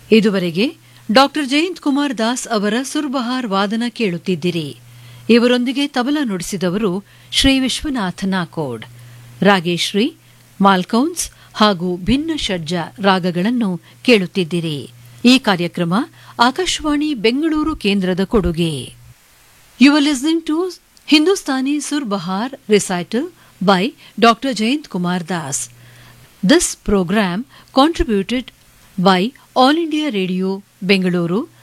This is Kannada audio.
ಇದುವರೆಗೆ ಡಾಕ್ಟರ್ ಜಯಂತ್ ಕುಮಾರ್ ದಾಸ್ ಅವರ ಸುರ್ಬಹಾರ್ ವಾದನ ಕೇಳುತ್ತಿದ್ದಿರಿ ಇವರೊಂದಿಗೆ ತಬಲಾ ನುಡಿಸಿದವರು ಶ್ರೀ ವಿಶ್ವನಾಥ ನಾಕೋಡ್ ರಾಗೇಶ್ರೀ ಮಾಲ್ಕೌನ್ಸ್ ಹಾಗೂ ಭಿನ್ನ ಷಡ್ಜ ರಾಗಗಳನ್ನು ಕೇಳುತ್ತಿದ್ದಿರಿ ಈ ಕಾರ್ಯಕ್ರಮ ಆಕಾಶವಾಣಿ ಬೆಂಗಳೂರು ಕೇಂದ್ರದ ಕೊಡುಗೆ you are listening to Hindustani surbahar recital by doctor Jayant Kumar Das this programme contributed by All India Radio, Bengaluru